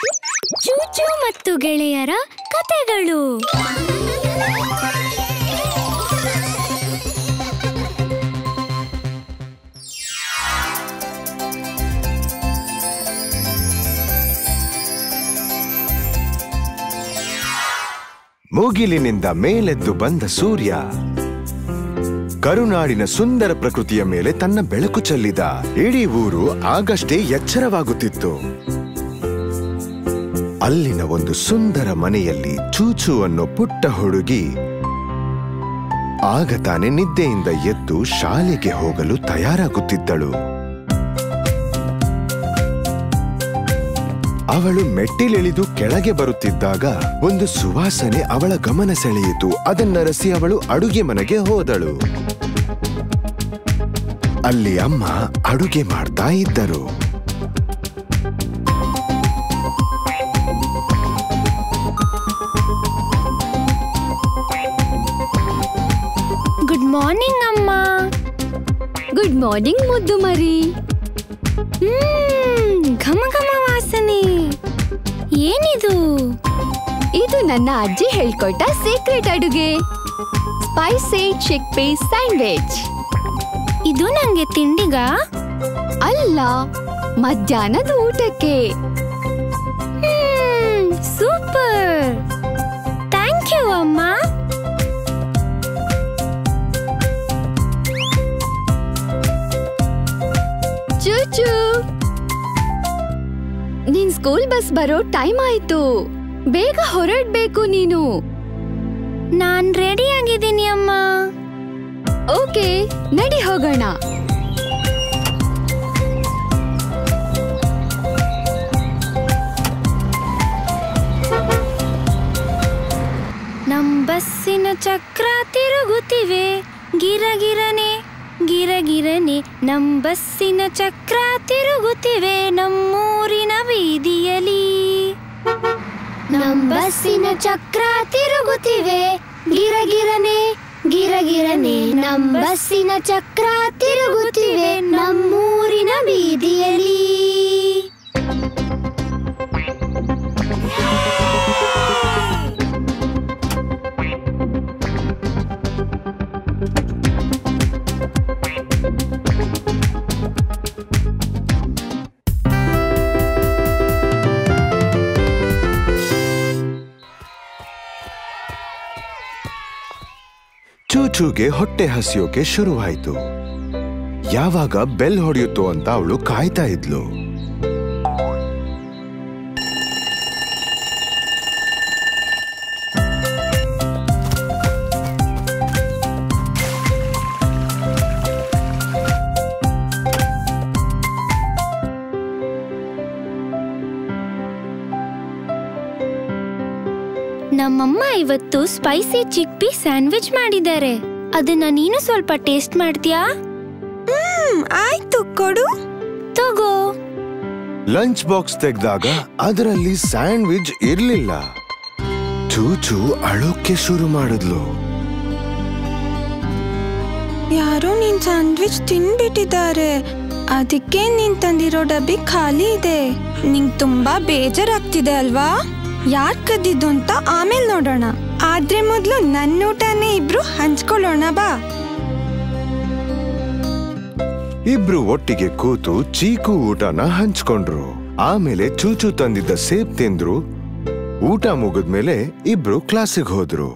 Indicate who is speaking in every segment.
Speaker 1: ಚೂಚು ಮತ್ತು ಗೆಳೆಯರ ಕತೆಗಳು
Speaker 2: ಮುಗಿಲಿನಿಂದ ಮೇಲೆದ್ದು ಬಂದ ಸೂರ್ಯ ಕರುನಾಡಿನ ಸುಂದರ ಪ್ರಕೃತಿಯ ಮೇಲೆ ತನ್ನ ಬೆಳಕು ಚೆಲ್ಲಿದ ಇಡೀ ಊರು ಆಗಷ್ಟೇ ಎಚ್ಚರವಾಗುತ್ತಿತ್ತು ಅಲ್ಲಿನ ಒಂದು ಸುಂದರ ಮನೆಯಲ್ಲಿ ಚೂಚು ಅನ್ನೋ ಪುಟ್ಟ ಹುಡುಗಿ ಆಗ ತಾನೇ ನಿದ್ದೆಯಿಂದ ಎದ್ದು ಶಾಲೆಗೆ ಹೋಗಲು ತಯಾರಾಗುತ್ತಿದ್ದಳು ಅವಳು ಮೆಟ್ಟಿಲಿಳಿದು ಕೆಳಗೆ ಬರುತ್ತಿದ್ದಾಗ ಒಂದು ಸುವಾಸನೆ ಅವಳ ಗಮನ ಸೆಳೆಯಿತು ಅದನ್ನರಸಿ ಅವಳು ಅಡುಗೆ ಮನೆಗೆ ಹೋದಳು ಅಲ್ಲಿ ಅಮ್ಮ ಅಡುಗೆ ಮಾಡ್ತಾ ಇದ್ದರು
Speaker 1: ಗುಡ್ ಮಾರ್ನಿಂಗ್ ಅಮ್ಮ
Speaker 3: ಗುಡ್ ಮಾರ್ನಿಂಗ್ ಮುದ್ದು ಮರಿ
Speaker 1: ಹ್ಮ್ ಘಮ ಘಮ ವಾಸನೆ ಏನಿದು
Speaker 3: ಇದು ನನ್ನ ಅಜ್ಜಿ ಹೇಳ್ಕೊಟ್ಟ ಸೀಕ್ರೆಟ್ ಅಡುಗೆ ಸ್ಪೈಸಿ ಚಿಕ್ ಪೀಸ್ ಸ್ಯಾಂಡ್ವಿಚ್
Speaker 1: ಇದು ನಂಗೆ ತಿಂಡಿಗ
Speaker 3: ಅಲ್ಲ ಮಧ್ಯಾಹ್ನದ ಊಟಕ್ಕೆ
Speaker 1: ಹ್ಮ್ ಸೂಪರ್ ಥ್ಯಾಂಕ್ ಯು ಅಮ್ಮ
Speaker 3: ಚೂಚು ನಿನ್ ಸ್ಕೂಲ್ ಬಸ್ ಬರೋ ಟೈಮ್ ಆಯ್ತು ಬೇಗ ಹೊರಡ್ಬೇಕು ನೀನು
Speaker 1: ನಾನ್ ರೆಡಿ ಆಗಿದ್ದೀನಿ ಅಮ್ಮ
Speaker 3: ಓಕೆ ನಡಿ ಹೋಗೋಣ
Speaker 1: ನಮ್ ಬಸ್ಸಿನ ಚಕ್ರ ತಿರುಗುತ್ತಿವೆ ಗಿರಗಿರನೆ ಗಿರಗಿರನೆ ನಮ್ ಬಸ್ಸಿನ ಚಕ್ರ ತಿರುಗುತ್ತಿವೆ ನಮ್ಮೂರಿನ ಬೀದಿಯಲಿ ನಮ್ ಬಸ್ಸಿನ ಚಕ್ರ ತಿರುಗುತ್ತಿವೆ ಗಿರಗಿರನೆ ಗಿರಗಿರನೆ ನಮ್ ಬಸ್ಸಿನ ಚಕ್ರ ತಿರುಗುತ್ತಿವೆ ನಮ್ಮೂರಿನ ಬೀದಿಯಲಿ
Speaker 2: ಚೂಚೂಗೆ ಹೊಟ್ಟೆ ಹಸಿಯೋಕೆ ಶುರುವಾಯಿತು ಯಾವಾಗ ಬೆಲ್ ಹೊಡೆಯುತ್ತೋ ಅಂತ ಅವಳು ಕಾಯ್ತಾ ಇದ್ಲು
Speaker 1: ನಮ್ಮಮ್ಮ ಇವತ್ತು ಸ್ಪೈಸಿ ಚಿಕ್ ಪೀಸ್ ಸ್ಯಾಂಡ್ವಿಚ್ ಮಾಡಿದ್ದಾರೆ ಅದನ್ನ ನೀನು ಸ್ವಲ್ಪ ಟೇಸ್ಟ್ ಮಾಡ್ತೀಯಾ
Speaker 4: ಆಯ್ತು ಕೊಡು
Speaker 1: ತಗೋ
Speaker 2: ಲಂಚ್ ಬಾಕ್ಸ್ ತೆಗೆದಾಗ ಅದರಲ್ಲಿ ಸ್ಯಾಂಡ್ವಿಚ್ ಇರ್ಲಿಲ್ಲ ಚೂಚು ಅಳೋಕೆ ಶುರು ಮಾಡಿದ್ಲು
Speaker 4: ಯಾರೋ ನಿನ್ ಸ್ಯಾಂಡ್ವಿಚ್ ತಿನ್ಬಿಟ್ಟಿದ್ದಾರೆ ಅದಕ್ಕೆ ನೀನ್ ತಂದಿರೋ ಡಬ್ಬಿ ಖಾಲಿ ಇದೆ ನಿಂಗ್ ತುಂಬಾ ಬೇಜಾರಾಗ್ತಿದೆ ಅಲ್ವಾ ಯಾರ್ ಕದ್ದಿದ್ದು ಅಂತ ಆಮೇಲೆ ನೋಡೋಣ ಆದ್ರೆ ಮೊದ್ಲು ನನ್ನ ಊಟನೇ ಇಬ್ರು ಹಂಚ್ಕೊಳ್ಳೋಣ ಬಾ
Speaker 2: ಇಬ್ರು ಒಟ್ಟಿಗೆ ಕೂತು ಚೀಕು ಊಟನ ಹಂಚ್ಕೊಂಡ್ರು ಆಮೇಲೆ ಚೂಚು ತಂದಿದ್ದ ಸೇಬ್ ತಿಂದ್ರು ಊಟ ಮುಗಿದ್ಮೇಲೆ ಇಬ್ರು ಕ್ಲಾಸಿಗೆ ಹೋದ್ರು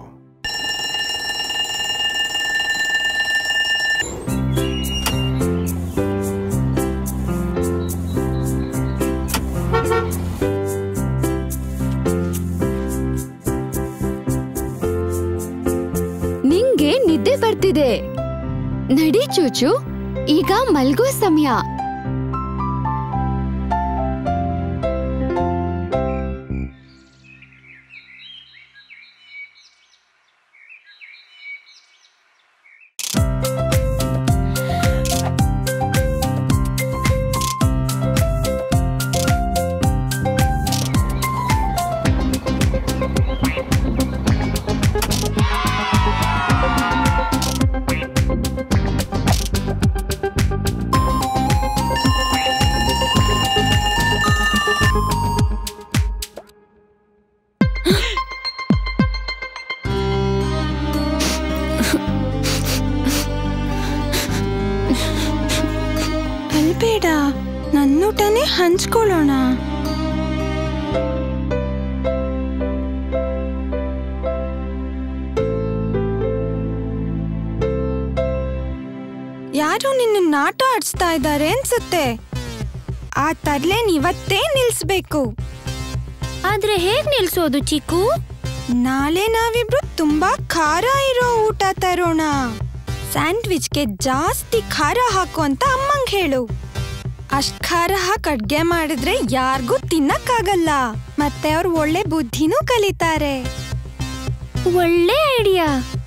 Speaker 3: ನಿಂಗೆ ನಿದ್ದೆ ಬರ್ತಿದೆ ನಡಿ ಚೂಚು ಈಗ ಮಲ್ಗೋ ಸಮಯ
Speaker 4: ಊಟನೇ ಹಂಚ್ಕೊಳ್ಳೋಣ ಯಾರೋ ನಿನ್ನ ನಾಟ ಆಡಿಸ್ತಾ ಇದ್ದಾರೆ ಅನ್ಸುತ್ತೆ ಆ ತರ್ಲೇನ್ ಇವತ್ತೇ ನಿಲ್ಸ್ಬೇಕು
Speaker 1: ಆದ್ರೆ ಹೇಗ್ ನಿಲ್ಸೋದು ಚಿಕ್ಕು
Speaker 4: ನಾಳೆ ನಾವಿಬ್ರು ತುಂಬಾ ಖಾರ ಇರೋ ಊಟ ತರೋಣ ಸ್ಯಾಂಡ್ವಿಚ್ಗೆ ಜಾಸ್ತಿ ಖಾರ ಹಾಕು ಅಂತ ಅಮ್ಮಂಗ್ ಹೇಳು ಅಷ್ಟ್ ಖಾರ ಹಾಕಿ ಅಡ್ಗೆ ಮಾಡಿದ್ರೆ ಯಾರಿಗೂ ತಿನ್ನಕ್ಕಾಗಲ್ಲ ಮತ್ತೆ ಅವ್ರು ಒಳ್ಳೆ ಬುದ್ಧಿನೂ ಕಲಿತಾರೆ
Speaker 1: ಒಳ್ಳೆ ಐಡಿಯಾ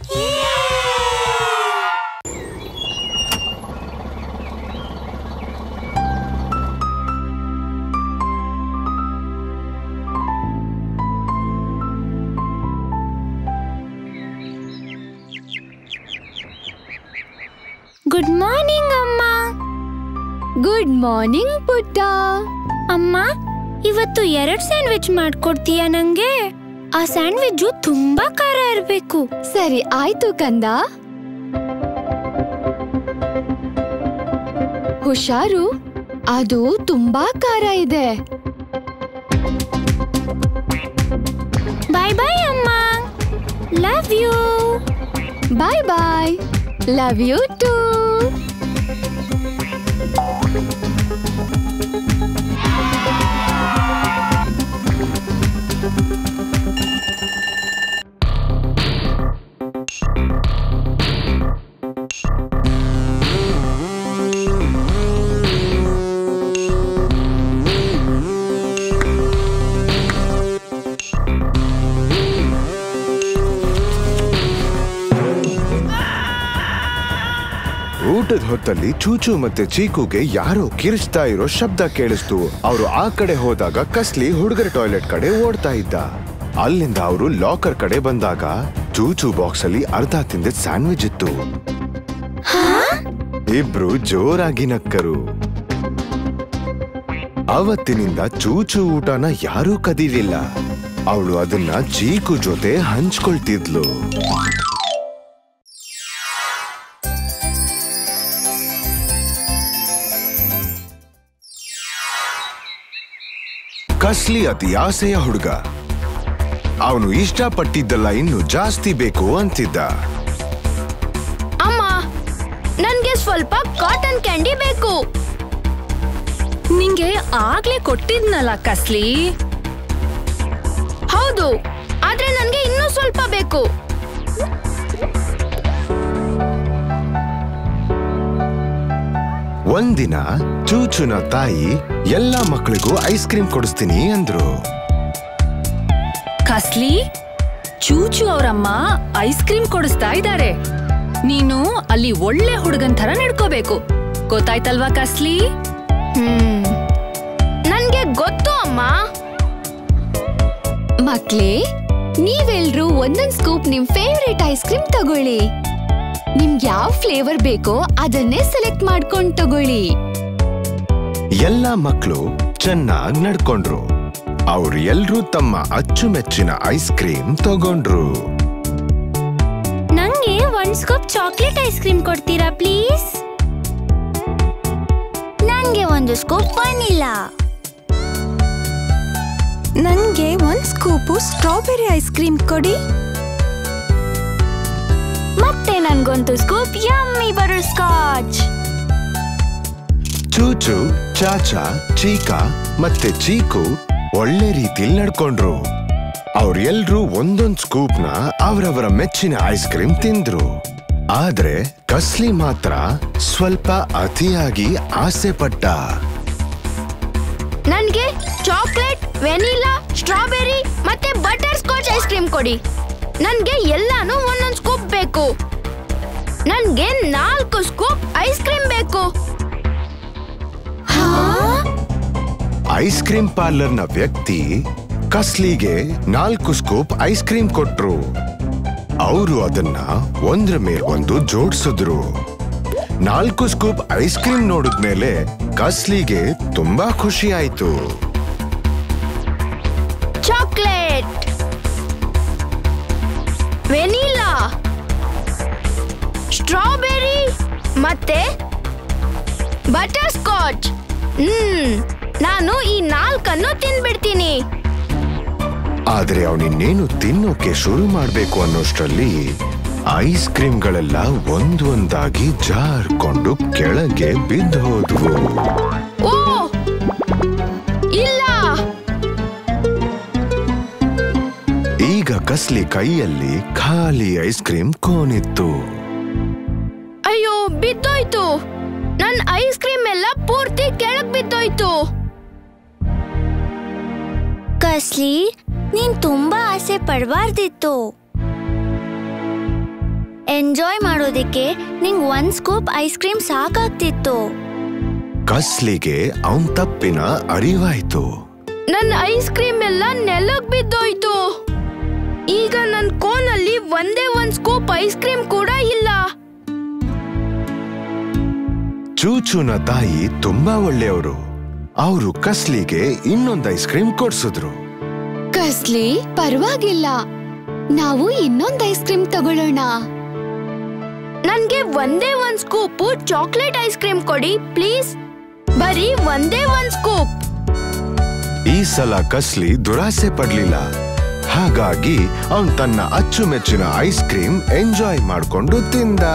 Speaker 1: ಗುಡ್ ಮಾರ್ನಿಂಗ್ ಅಮ್ಮ
Speaker 3: ಗುಡ್ ಮಾರ್ನಿಂಗ್ ಪುಟ್ಟ
Speaker 1: ಅಮ್ಮ ಇವತ್ತು ಎರಡ್ ಸ್ಯಾಂಡ್ವಿಚ್ ಮಾಡ್ಕೊಡ್ತೀಯಾ ನಂಗೆ ಆ ಸ್ಯಾಂಡ್ವಿಚ್ ತುಂಬಾ ಖಾರ ಇರ್ಬೇಕು
Speaker 3: ಸರಿ ಆಯ್ತು ಕಂದ ಹುಷಾರು ಅದು ತುಂಬಾ ಖಾರ ಇದೆ
Speaker 1: ಬಾಯ್ ಬಾಯ್ ಅಮ್ಮ love you
Speaker 3: bye bye love you too
Speaker 2: ಊಟದ ಹೊತ್ತಲ್ಲಿ ಚೂಚು ಮತ್ತೆ ಚೀಕುಗೆ ಯಾರೋ ಕಿರಿಸ್ತಾ ಇರೋ ಶಬ್ದ ಕೇಳಿಸ್ತು ಅವರು ಆ ಕಡೆ ಹೋದಾಗ ಕಸ್ಲಿ ಹುಡುಗರ ಟಾಯ್ಲೆಟ್ ಕಡೆ ಓಡ್ತಾ ಇದ್ದ ಅಲ್ಲಿಂದ ಅವರು ಲಾಕರ್ ಕಡೆ ಬಂದಾಗ ಚೂಚು ಬಾಕ್ಸ್ ಅಲ್ಲಿ ಅರ್ಧ ತಿಂದ ಸ್ಯಾಂಡ್ವಿಚ್ ಇತ್ತು ಇಬ್ರು ಜೋರಾಗಿ ನಕ್ಕರು ಅವತ್ತಿನಿಂದ ಚೂಚು ಊಟನ ಯಾರೂ ಕದೀಲಿಲ್ಲ ಅವಳು ಅದನ್ನ ಚೀಕು ಜೊತೆ ಹಂಚ್ಕೊಳ್ತಿದ್ಲು ಕಸ್ಲಿ ಅತಿ ಆಸೆಯ ಹುಡುಗ ಅವನು ಇಷ್ಟಪಟ್ಟಿದ್ದಲ್ಲ ಇನ್ನು ಜಾಸ್ತಿ ಬೇಕು ಅಂತಿದ್ದ
Speaker 3: ಅಮ್ಮ ನನ್ಗೆ ಸ್ವಲ್ಪ ಕಾಟನ್ ಕ್ಯಾಂಡಿ ಬೇಕು
Speaker 5: ನಿಂಗೆ ಆಗ್ಲೇ ಕೊಟ್ಟಿದ್ನಲ್ಲ ಕಸ್ಲಿ
Speaker 3: ಹೌದು ಆದ್ರೆ ನನ್ಗೆ ಇನ್ನೂ ಸ್ವಲ್ಪ ಬೇಕು
Speaker 2: ಒಂದಿನ ಚೂಚುನ ತಾಯಿ ಎಲ್ಲಾ ಮಕ್ಕಳಿಗೂ ಐಸ್ ಕ್ರೀಮ್ ಕೊಡಿಸ್ತೀನಿ ಅಂದ್ರು
Speaker 5: ಕಸ್ಲಿ ಚೂಚು ಅವರಮ್ಮ ಐಸ್ ಕ್ರೀಮ್ ಕೊಡಿಸ್ತಾ ಇದ್ದಾರೆ ನೀನು ಅಲ್ಲಿ ಒಳ್ಳೆ ಹುಡುಗನ್ ತರ ನಡ್ಕೋಬೇಕು ಗೊತ್ತಾಯ್ತಲ್ವಾ ಕಸ್ಲಿ
Speaker 3: ಹ್ಮ್ ನನ್ಗೆ ಗೊತ್ತು ಅಮ್ಮ ಮಕ್ಳೇ ನೀವೆಲ್ರೂ ಒಂದೊಂದ್ ಸ್ಕೂಪ್ ನಿಮ್ ಫೇವ್ರೇಟ್ ಐಸ್ ಕ್ರೀಮ್ ತಗೊಳ್ಳಿ ನಿಮ್ಗೆ ಯಾವ ಫ್ಲೇವರ್ ಬೇಕೋ ಅದನ್ನೇ ಸೆಲೆಕ್ಟ್ ಮಾಡ್ಕೊಂಡ್ ತಗೊಳ್ಳಿ
Speaker 2: ಎಲ್ಲಾ ಮಕ್ಕಳು ಚೆನ್ನಾಗ್ ನಡ್ಕೊಂಡ್ರು ಅವ್ರು ಎಲ್ರೂ ತಮ್ಮ ಅಚ್ಚುಮೆಚ್ಚಿನ ಐಸ್ ಕ್ರೀಮ್ ತಗೊಂಡ್ರು
Speaker 1: ನಂಗೆ ಒಂದ್ ಸ್ಕೂಪ್ ಚಾಕ್ಲೇಟ್ ಐಸ್ ಕ್ರೀಮ್ ಕೊಡ್ತೀರಾ ಪ್ಲೀಸ್ ನಂಗೆ ಒಂದು ಸ್ಕೂಪ್ ವನಿಲಾ
Speaker 4: ನನ್ಗೆ ಒಂದ್ ಸ್ಕೂಪು ಸ್ಟ್ರಾಬೆರಿ ಐಸ್ ಕ್ರೀಮ್ ಕೊಡಿ
Speaker 1: ಮತ್ತೆ ನನ್ಗೊಂದು ಸ್ಕೂಪ್ ಯಮ್ಮಿ ಬಟರ್ ಸ್ಕಾಚ್
Speaker 2: ಚೂಚು ಚಾಚಾ ಚೀಕಾ ಮತ್ತೆ ಚೀಕು ಒಳ್ಳೆ ರೀತಿಲ್ ನಡ್ಕೊಂಡ್ರು ಅವ್ರೆಲ್ರೂ ಒಂದೊಂದ್ ಸ್ಕೂಪ್ನ ಅವರವರ ಮೆಚ್ಚಿನ ಐಸ್ ಕ್ರೀಮ್ ತಿಂದ್ರು ಆದ್ರೆ ಕಸ್ಲಿ ಮಾತ್ರ ಸ್ವಲ್ಪ ಅತಿಯಾಗಿ ಆಸೆ ಪಟ್ಟ
Speaker 3: ನನ್ಗೆ ಚಾಕ್ಲೇಟ್ ವೆನಿಲಾ ಸ್ಟ್ರಾಬೆರಿ ಮತ್ತೆ ಬಟರ್ ಸ್ಕಾಚ್ ಐಸ್ ಕ್ರೀಮ್ ಕೊಡಿ ನನ್ಗೆ ಎಲ್ಲಾನು ಒಂದೊಂದ್ ಸ್ಕೂಪ್ ಬೇಕು ನನ್ಗೆ ನಾಲ್ಕು ಸ್ಕೂಪ್ ಐಸ್ ಕ್ರೀಮ್ ಬೇಕು
Speaker 2: ಐಸ್ ಕ್ರೀಮ್ ಪಾರ್ಲರ್ನ ವ್ಯಕ್ತಿ ಕಸ್ಲಿಗೆ ನಾಲ್ಕು ಸ್ಕೂಪ್ ಐಸ್ ಕ್ರೀಮ್ ಕೊಟ್ರು ಅವರು ಅದನ್ನ ಒಂದ್ರ ಮೇಲ್ ಒಂದು ಜೋಡಿಸಿದ್ರು ನಾಲ್ಕು ಸ್ಕೂಪ್ ಐಸ್ ಕ್ರೀಮ್ ನೋಡಿದ್ಮೇಲೆ ಕಸ್ಲಿಗೆ ತುಂಬಾ ಖುಷಿ ಆಯ್ತು
Speaker 3: ಚಾಕ್ಲೇಟ್ ವೆನಿಲಾ ಸ್ಟ್ರಾಬೆರಿ ಮತ್ತೆ ಬಟರ್ ಸ್ಕಾಚ್ ಹ್ಮ್ ನಾನು ಈ ನಾಲ್ಕನ್ನು ತಿನ್ಬಿಡ್ತೀನಿ
Speaker 2: ಆದ್ರೆ ಅವನಿನ್ನೇನು ತಿನ್ನೋಕೆ ಶುರು ಮಾಡ್ಬೇಕು ಅನ್ನೋಷ್ಟ್ರಲ್ಲಿ ಐಸ್ ಕ್ರೀಮ್ಗಳೆಲ್ಲ ಒಂದೊಂದಾಗಿ ಜಾರ್ಕೊಂಡು ಕೆಳಗೆ ಬಿದ್ದು ಹೋದ್ವು
Speaker 3: ಓ ಇಲ್ಲ
Speaker 2: ಈಗ ಕಸ್ಲಿ ಕೈಯಲ್ಲಿ ಖಾಲಿ ಐಸ್ ಕ್ರೀಮ್ ಕೋನಿತ್ತು
Speaker 3: ಅಯ್ಯೋ ಬಿದ್ದೋಯ್ತು ನನ್ ಐಸ್ ಕ್ರೀಮ್ ಎಲ್ಲ ಪೂರ್ತಿ ಕೆಳಗ್ ಬಿದ್ದೋಯ್ತು
Speaker 1: ಕಸ್ಲಿ ನೀನ್ ತುಂಬಾ ಆಸೆ ಪಡಬಾರ್ದಿತ್ತು ಎಂಜಾಯ್ ಮಾಡೋದಕ್ಕೆ ನಿಂಗ್ ಒಂದ್ ಸ್ಕೂಪ್ ಐಸ್ ಕ್ರೀಮ್ ಸಾಕಾಗ್ತಿತ್ತು
Speaker 2: ಕಸ್ಲಿಗೆ ಅವನ್ ತಪ್ಪಿನ ಅರಿವಾಯ್ತು
Speaker 3: ನನ್ ಐಸ್ ಕ್ರೀಮ್ ಎಲ್ಲ ನೆಲಕ್ ಬಿದ್ದೋಯ್ತು ಈಗ ನನ್ ಕೋನಲ್ಲಿ ಒಂದೇ ಒಂದ್ ಸ್ಕೂಪ್ ಐಸ್ ಕ್ರೀಮ್ ಕೂಡ ಇಲ್ಲ
Speaker 2: ಚೂಚೂನ ತಾಯಿ ತುಂಬಾ ಒಳ್ಳೆಯವರು ಅವರು ಕಸ್ಲಿಗೆ ಇನ್ನೊಂದ್ ಐಸ್ ಕ್ರೀಮ್ ಕೊಡ್ಸಿದ್ರು
Speaker 6: ಕಸ್ಲಿ ಪರವಾಗಿಲ್ಲ ನಾವು ಇನ್ನೊಂದ್ ಐಸ್ ಕ್ರೀಮ್ ತಗೊಳ್ಳೋಣ
Speaker 3: ನನ್ಗೆ ಒಂದೇ ಒಂದ್ ಸ್ಕೂಪ್ ಚಾಕ್ಲೇಟ್ ಐಸ್ ಕ್ರೀಮ್ ಕೊಡಿ ಪ್ಲೀಸ್ ಬರೀ ಒಂದೇ ಒಂದ್ ಸ್ಕೂಪ್
Speaker 2: ಈ ಸಲ ಕಸ್ಲಿ ದುರಾಸೆ ಪಡ್ಲಿಲ್ಲ ಹಾಗಾಗಿ ಅವನ್ ತನ್ನ ಅಚ್ಚುಮೆಚ್ಚಿನ ಐಸ್ ಕ್ರೀಮ್ ಎಂಜಾಯ್ ಮಾಡ್ಕೊಂಡು ತಿಂದ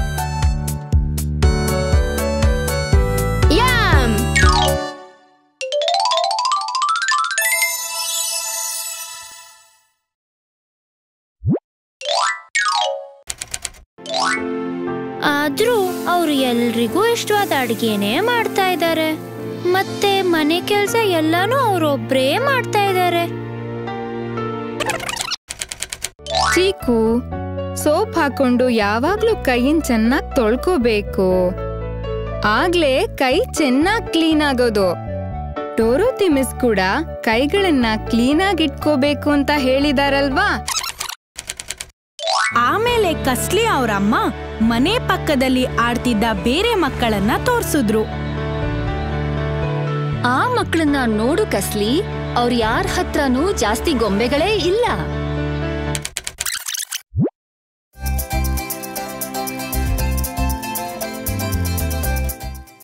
Speaker 3: ಯಾಮ್
Speaker 1: ಆದ್ರೂ ಅವ್ರು ಎಲ್ರಿಗೂ ಇಷ್ಟವಾದ ಅಡ್ಗೆನೇ ಮಾಡ್ತಾ ಇದ್ದಾರೆ ಮತ್ತೆ ಮನೆ ಕೆಲ್ಸ ಎಲ್ಲಾನು ಅವ್ರೊಬ್ರೇ ಮಾಡ್ತಾ ಇದ್ದಾರೆ
Speaker 4: ಚೀಕು ಸೋಪ್ ಹಾಕೊಂಡು ಯಾವಾಗ್ಲೂ ಕೈಯನ್ ಚೆನ್ನಾಗ್ ತೊಳ್ಕೋಬೇಕು ಆಗ್ಲೇ ಕೈ ಚೆನ್ನಾಗ್ ಕ್ಲೀನ್ ಆಗೋದು ಟೋರೋತಿ ಮಿಸ್ ಕೂಡ ಕೈಗಳನ್ನ ಕ್ಲೀನಾಗಿ ಇಟ್ಕೋಬೇಕು ಅಂತ ಹೇಳಿದಾರಲ್ವಾ
Speaker 7: ಆಮೇಲೆ ಕಸ್ಲಿ ಅವರಮ್ಮ ಮನೆ ಪಕ್ಕದಲ್ಲಿ ಆಡ್ತಿದ್ದ ಬೇರೆ ಮಕ್ಕಳನ್ನ ತೋರ್ಸಿದ್ರು
Speaker 5: ಆ ಮಕ್ಕಳನ್ನ ನೋಡು ಕಸ್ಲಿ ಅವ್ರ ಯಾರ ಹತ್ರನೂ ಜಾಸ್ತಿ ಗೊಂಬೆಗಳೇ ಇಲ್ಲ